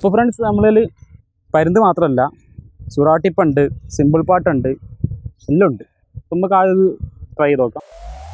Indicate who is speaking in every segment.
Speaker 1: ഇപ്പോൾ ഫ്രണ്ട്സ് നമ്മളിൽ പരുന്ത് മാത്രമല്ല ചുറാട്ടിപ്പുണ്ട് സിമ്പിൾ പാട്ടുണ്ട് എല്ലാം ഉണ്ട് അപ്പോൾ നമുക്ക് ആ ഇത് ട്രൈ ചെയ്ത് നോക്കാം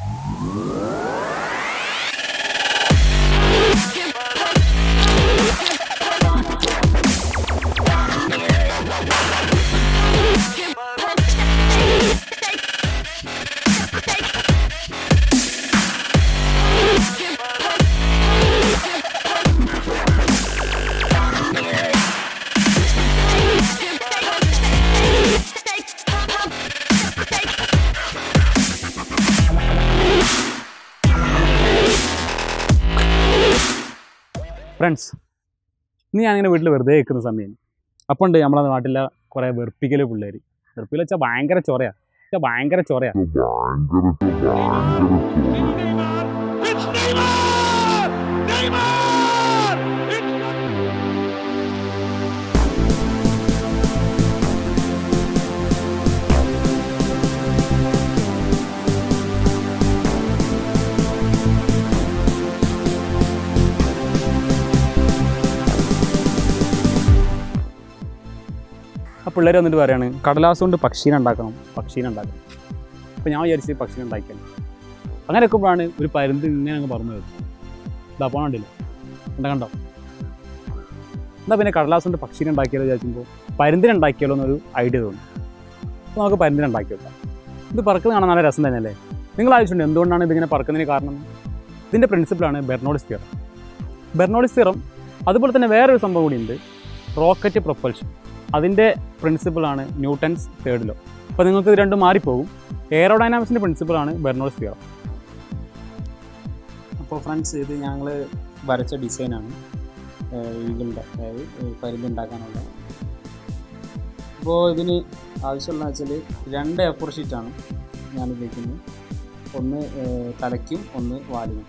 Speaker 1: ഫ്രണ്ട്സ് ഇന്ന് ഞാനിങ്ങനെ വീട്ടിൽ വെറുതെ നിൽക്കുന്ന സമയം അപ്പോൾ ഉണ്ട് നമ്മളെ നാട്ടിലെ കുറേ വെറുപ്പിക്കൽ പിള്ളേർ വെറുപ്പിക്കൽ വെച്ചാൽ ഭയങ്കര ചൊറയാ വെച്ചാൽ ഭയങ്കര ചൊറയാ ആ പിള്ളേർ വന്നിട്ട് പറയാണ് കടലാസ് കൊണ്ട് പക്ഷീനെ ഉണ്ടാക്കണം പക്ഷീനെ ഉണ്ടാക്കണം അപ്പോൾ ഞാൻ വിചാരിച്ച് പക്ഷീനെ ഉണ്ടാക്കിയാൽ അങ്ങനെ വെക്കുമ്പോഴാണ് ഒരു പരുന്ത് ഇങ്ങനെ അങ്ങ് പറഞ്ഞു വരുന്നത് ഇതാ പോകണ്ടില്ല കണ്ട കണ്ടോ എന്നാൽ പിന്നെ കടലാസ് കൊണ്ട് പക്ഷീനെ ഉണ്ടാക്കിയാലോ വിചാരിക്കുമ്പോൾ പരുന്തിനെ ഉണ്ടാക്കിയാലോ എന്നൊരു ഐഡിയ തോന്നി അപ്പോൾ നമുക്ക് പരുന്തിനെ ഉണ്ടാക്കി വെക്കാം ഇത് പറക്കുന്നത് കാണാൻ നല്ല രസം തന്നെയല്ലേ നിങ്ങൾ ആവശ്യമുണ്ട് എന്തുകൊണ്ടാണ് ഇതിങ്ങനെ പറക്കുന്നതിന് കാരണം ഇതിൻ്റെ പ്രിൻസിപ്പിളാണ് ബെർണോളിസ് തിയറം ബെർണോളിസ് തിയറം അതുപോലെ തന്നെ വേറൊരു സംഭവം കൂടിയുണ്ട് റോക്കറ്റ് പ്രൊപ്പൽഷൻ അതിൻ്റെ പ്രിൻസിപ്പിളാണ് ന്യൂട്ടൺസ് തേർഡ് ലോ അപ്പോൾ നിങ്ങൾക്ക് ഇത് രണ്ടും മാറിപ്പോകും എയറോഡൈനാമിക്സിൻ്റെ പ്രിൻസിപ്പിളാണ് ബെർണോൾസ് തിയറം അപ്പോൾ ഫ്രണ്ട്സ് ഇത് ഞങ്ങൾ വരച്ച ഡിസൈനാണ് ഈഗിളിൻ്റെ അതായത് പരുന്തുണ്ടാക്കാനുള്ള അപ്പോൾ ഇതിന് ആവശ്യമുള്ള വെച്ചാൽ രണ്ട് എ ഫോർ ഷീറ്റാണ് ഞാൻ ഉപയോഗിക്കുന്നത് ഒന്ന് ഏഹ്, തലയ്ക്കും ഒന്ന് വാലിനും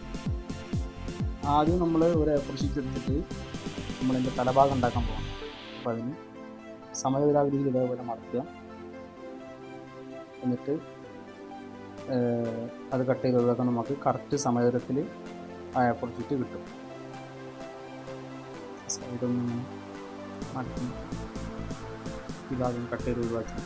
Speaker 1: ആദ്യം നമ്മൾ ഒരു എ ഫോർ ഷീറ്റ് എടുത്തിട്ട് നമ്മളതിൻ്റെ തലഭാഗം ഉണ്ടാക്കാൻ പോകണം അപ്പോൾ അതിന് സമയവിരാകൃതിയിൽ ഇതേപോലെ മടക്കുക എന്നിട്ട് ഏഹ്, അത് കട്ട് ചെയ്ത് ഒഴിവാക്കാൻ നമുക്ക് കറക്റ്റ് സമയത്തിൽ ആ പൊടിച്ചിട്ട് കിട്ടും സൈഡൊന്നും ഇങ്ങനെ മടക്കി ഈ ഭാഗം കട്ട് ചെയ്ത് ഒഴിവാക്കി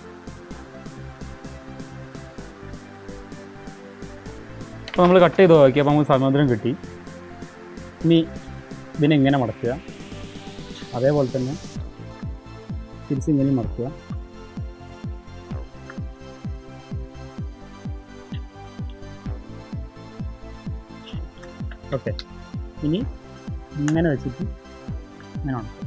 Speaker 1: അപ്പോൾ നമ്മൾ കട്ട് ചെയ്ത് നോക്കി അപ്പോൾ നമുക്ക് സമുദ്രം കിട്ടി ഇനി ഇതിനെ ഇങ്ങനെ മടക്കുക അതേപോലെ തന്നെ തിരിച്ച് ഇങ്ങനെ മടക്കുക ഓക്കെ ഇനി ഇങ്ങനെ വെച്ചിട്ട് ഇങ്ങനെ മടക്കുക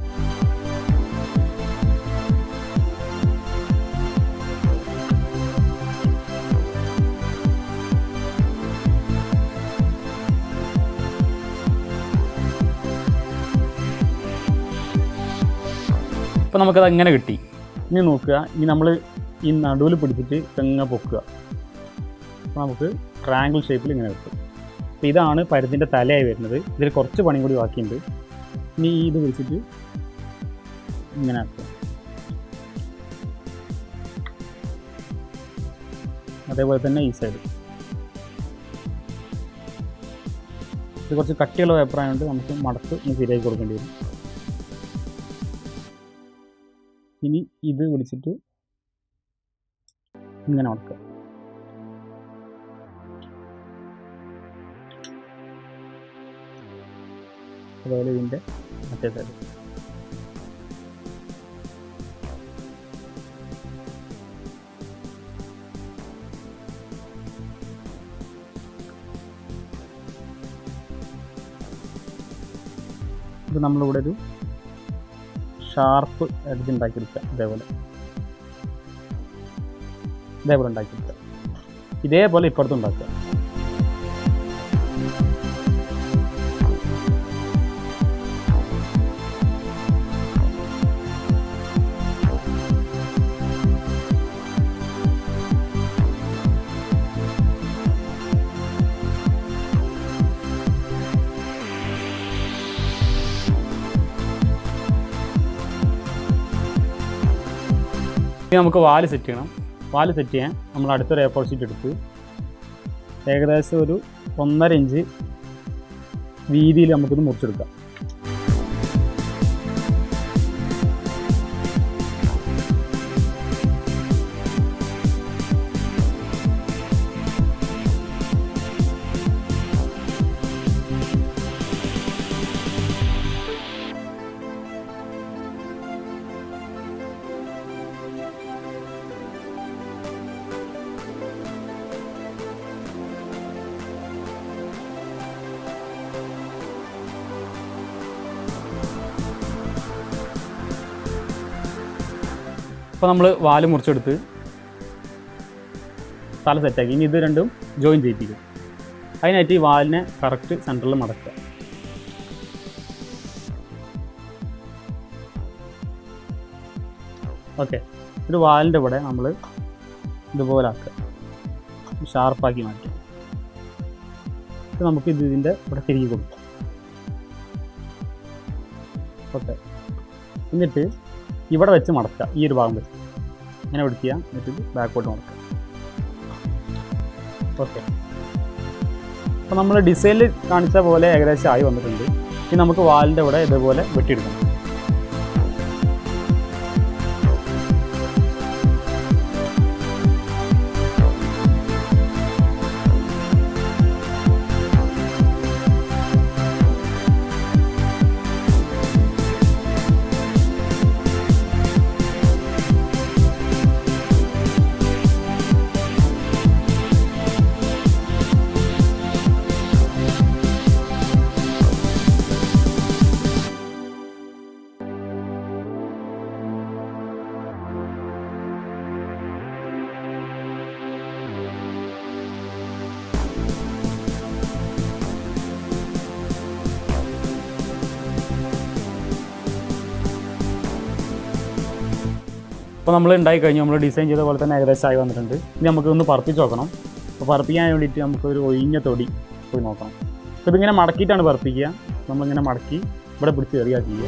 Speaker 1: അപ്പോൾ നമുക്കത് അങ്ങനെ കിട്ടി ഇനി നോക്കുക ഇനി നമ്മൾ ഈ നടുവിൽ പിടിച്ചിട്ട് തെങ്ങ പൊക്കുക അപ്പോൾ നമുക്ക് ട്രയാങ്കിൾ ഷേപ്പിൽ ഇങ്ങനെ കിട്ടും അപ്പോൾ ഇതാണ് പരുത്തിൻ്റെ തലയായി വരുന്നത് ഇതിൽ കുറച്ച് പണി കൂടി ബാക്കിയുണ്ട് ഇനി ഈ ഇത് പിടിച്ചിട്ട് ഇങ്ങനെ ആക്കുക അതേപോലെ തന്നെ ഈ സൈഡ് ഇത് കുറച്ച് കട്ടിയുള്ള പേപ്പർ ആയതുകൊണ്ട് നമുക്ക് മടക്ക് ഒന്ന് ശരിയാക്കി കൊടുക്കേണ്ടി വരും ഇനി ഇത് പിടിച്ചിട്ട് ഇങ്ങനെ മടക്കുക അതുപോലെ ഇതിൻ്റെ മറ്റേ സൈഡ് ഇത് നമ്മളിവിടെ ഒരു ഷാർപ്പ് എഡ്ജ് ഉണ്ടാക്കിയെടുക്കുക ഇതേപോലെ ഇതേപോലെ ഉണ്ടാക്കിയെടുക്കുക ഇതേപോലെ ഇപ്പുറത്തും ഉണ്ടാക്കുക ഇനി നമുക്ക് വാല് സെറ്റ് ചെയ്യണം വാല് സെറ്റ് ചെയ്യാൻ നമ്മൾ അടുത്തൊരു എ ഫോർ ഷീറ്റ് എടുത്ത് ഏകദേശം ഒരു ഒന്നര ഇഞ്ച് വീതിയിൽ നമുക്കിത് മുറിച്ചെടുക്കാം അപ്പോൾ നമ്മൾ വാല് മുറിച്ചെടുത്ത് തല സെറ്റാക്കി ഇനി ഇത് രണ്ടും ജോയിൻ ചെയ്യിപ്പിക്കും അതിനായിട്ട് ഈ വാലിനെ കറക്റ്റ് സെൻറ്ററിൽ മടക്കുക ഓക്കെ ഒരു വാലിൻ്റെ ഇവിടെ നമ്മൾ ഇതുപോലെ ആക്കുക ഷാർപ്പാക്കി മാറ്റുക ഇത് നമുക്ക് ഇത് ഇതിൻ്റെ ഇവിടെ തിരികെ കൊടുക്കാം ഓക്കെ എന്നിട്ട് ഇവിടെ വെച്ച് മടക്കുക ഈ ഒരു ഭാഗം വെച്ച് ഇങ്ങനെ പിടിക്കുക എന്നിട്ട് ഇത് ബാക്കോട്ട് മടക്കുക ഓക്കെ അപ്പോൾ നമ്മൾ ഡിസൈനിൽ കാണിച്ച പോലെ ഏകദേശം ആയി വന്നിട്ടുണ്ട് ഇനി നമുക്ക് വാലിൻ്റെ ഇവിടെ ഇതേപോലെ വെട്ടിയെടുക്കണം അപ്പോൾ നമ്മൾ ഉണ്ടായി കഴിഞ്ഞു നമ്മൾ ഡിസൈൻ ചെയ്ത പോലെ തന്നെ ഏകദേശം ആയി വന്നിട്ടുണ്ട് ഇനി നമുക്ക് ഒന്ന് പറപ്പിച്ച് നോക്കണം അപ്പോൾ പറപ്പിക്കാൻ വേണ്ടിയിട്ട് നമുക്ക് ഒരു ഒഴിഞ്ഞ തൊടി പോയി നോക്കണം അപ്പോൾ ഇതിങ്ങനെ മടക്കിയിട്ടാണ് പറപ്പിക്കുക നമ്മളിങ്ങനെ മടക്കി ഇവിടെ പിടിച്ച് എറിയുക ചെയ്യുക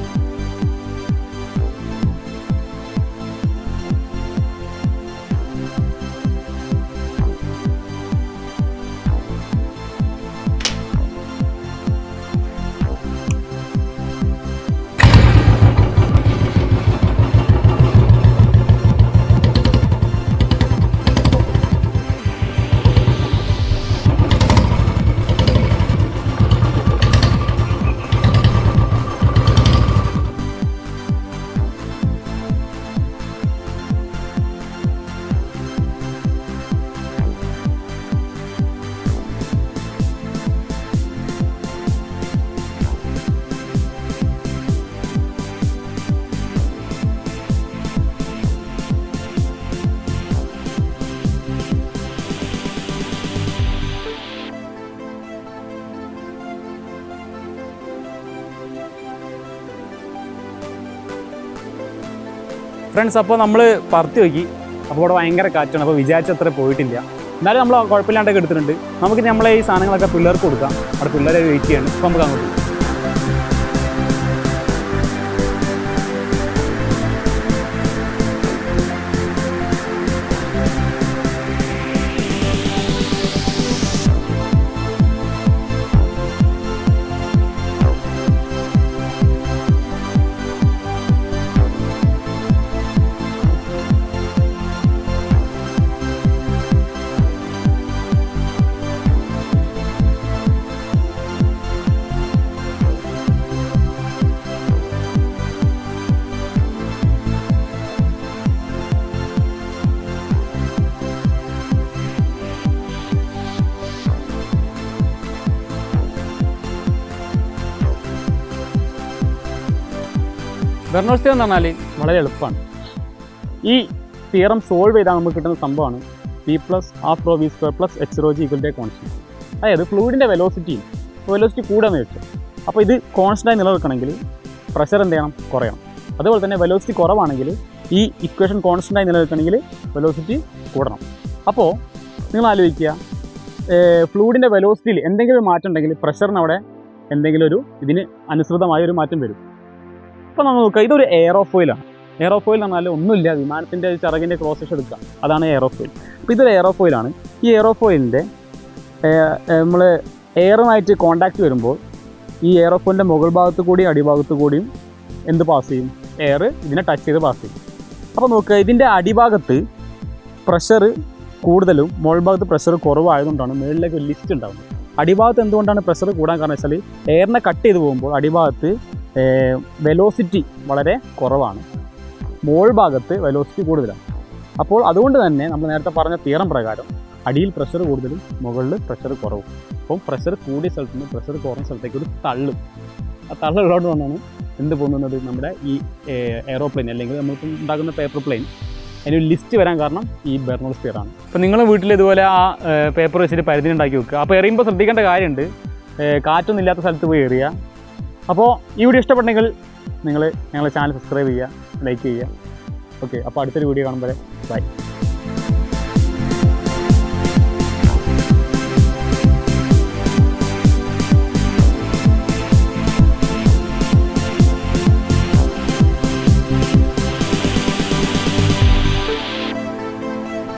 Speaker 1: ഫ്രണ്ട്സ് അപ്പോൾ നമ്മൾ പറത്തി നോക്കി അപ്പോൾ ഇവിടെ ഭയങ്കര കാറ്റാണ് അപ്പോൾ വിചാരിച്ചത്ര പോയിട്ടില്ല എന്നാലും നമ്മൾ കുഴപ്പമില്ലാണ്ടൊക്കെ എടുത്തിട്ടുണ്ട് നമുക്ക് നമ്മളെ ഈ സാധനങ്ങളൊക്കെ പിള്ളേർക്ക് കൊടുക്കാം അവിടെ പിള്ളേരെ വെയിറ്റ് ചെയ്യാണ് അപ്പോൾ നമുക്ക് അങ്ങോട്ട് പോകാം. ബെർണോസ്റ്റി എന്ന് പറഞ്ഞാൽ വളരെ എളുപ്പമാണ് ഈ തിയറം സോൾവ് ചെയ്താൽ നമുക്ക് കിട്ടുന്ന സംഭവമാണ് P plus half rho V square plus H rho G equal to constant അതായത് ഫ്ലൂയിഡിൻ്റെ വെലോസിറ്റി വെലോസിറ്റി കൂടാന്ന് വെച്ചു അപ്പോൾ ഇത് കോൺസ്റ്റൻ്റായി നിലനിൽക്കണമെങ്കിൽ പ്രഷർ എന്ത് ചെയ്യണം കുറയണം അതുപോലെ തന്നെ വെലോസിറ്റി കുറവാണെങ്കിൽ ഈ ഇക്വേഷൻ കോൺസ്റ്റൻ്റായി നിലനിൽക്കണമെങ്കിൽ വെലോസിറ്റി കൂടണം അപ്പോൾ നിങ്ങൾ ആലോചിക്കുക ഫ്ലൂയിഡിൻ്റെ വെലോസിറ്റിയിൽ എന്തെങ്കിലും ഒരു മാറ്റം ഉണ്ടെങ്കിൽ പ്രഷറിന് അവിടെ എന്തെങ്കിലും ഒരു ഇതിന് അനുസൃതമായ ഒരു മാറ്റം വരും അപ്പോൾ നമ്മൾ നോക്കുക ഇതൊരു എയറോഫോയിലാണ് എയറോഫോയിൽ എന്ന് പറഞ്ഞാൽ ഒന്നുമില്ല വിമാനത്തിൻ്റെ ചിറകിൻ്റെ ക്രോസ് സെക്ഷൻ എടുക്കുക അതാണ് എയറോഫോയിൽ അപ്പോൾ ഇതൊരു എയറോഫോയിലാണ് ഈ എയറോഫോയിലിൻ്റെ നമ്മൾ എയറുമായിട്ട് കോണ്ടാക്ട് വരുമ്പോൾ ഈ എയറോഫോയിലിൻ്റെ മുകൾ ഭാഗത്ത് കൂടിയും അടിഭാഗത്ത് കൂടിയും എന്ത് പാസ് ചെയ്യും എയർ ഇതിനെ ടച്ച് ചെയ്ത് പാസ് ചെയ്യും അപ്പോൾ നോക്കുക ഇതിൻ്റെ അടിഭാഗത്ത് പ്രഷർ കൂടുതലും മുകൾ ഭാഗത്ത് പ്രഷർ കുറവായതുകൊണ്ടാണ് മുകളിലേക്ക് ഒരു ലിസ്റ്റ് ഉണ്ടാകുന്നത് അടിഭാഗത്ത് എന്തുകൊണ്ടാണ് പ്രഷർ കൂടാൻ കാരണം വെച്ചാൽ എയറിനെ കട്ട് ചെയ്ത് പോകുമ്പോൾ അടിഭാഗത്ത് വെലോസിറ്റി വളരെ കുറവാണ് മോൾ ഭാഗത്ത് വെലോസിറ്റി കൂടുതലാണ് അപ്പോൾ അതുകൊണ്ട് തന്നെ നമ്മൾ നേരത്തെ പറഞ്ഞ തീറം പ്രകാരം അടിയിൽ പ്രഷർ കൂടുതലും മുകളിൽ പ്രഷർ കുറവും അപ്പം പ്രഷർ കൂടിയ സ്ഥലത്ത് നിന്ന് പ്രഷർ കുറഞ്ഞ സ്ഥലത്തേക്ക് ഒരു തള്ളും ആ തള്ളുള്ളതുകൊണ്ട് കൊണ്ടാണ് എന്ത് പോകുന്നത് നമ്മുടെ ഈ എയറോപ്ലെയിൻ അല്ലെങ്കിൽ നമ്മളിപ്പം ഉണ്ടാക്കുന്ന പേപ്പർ പ്ലെയിൻ അതിന് ഒരു ലിസ്റ്റ് വരാൻ കാരണം ഈ ബെർണോൾ സ്പിയർ ആണ് അപ്പോൾ നിങ്ങൾ വീട്ടിൽ ഇതുപോലെ ആ പേപ്പർ വെച്ചിട്ട് പരിധി ഉണ്ടാക്കി വെക്കുക അപ്പോൾ എറിയുമ്പോൾ ശ്രദ്ധിക്കേണ്ട കാര്യമുണ്ട് ഏഹ് കാറ്റൊന്നും ഇല്ലാത്ത സ്ഥലത്ത് പോയി എറിയുക അപ്പോൾ ഈ വീഡിയോ ഇഷ്ടപ്പെട്ടെങ്കിൽ നിങ്ങൾ ഞങ്ങളെ ചാനൽ സബ്സ്ക്രൈബ് ചെയ്യുക ലൈക്ക് ചെയ്യുക ഓക്കെ അപ്പോൾ അടുത്തൊരു വീഡിയോ കാണുമ്പോൾ ബൈ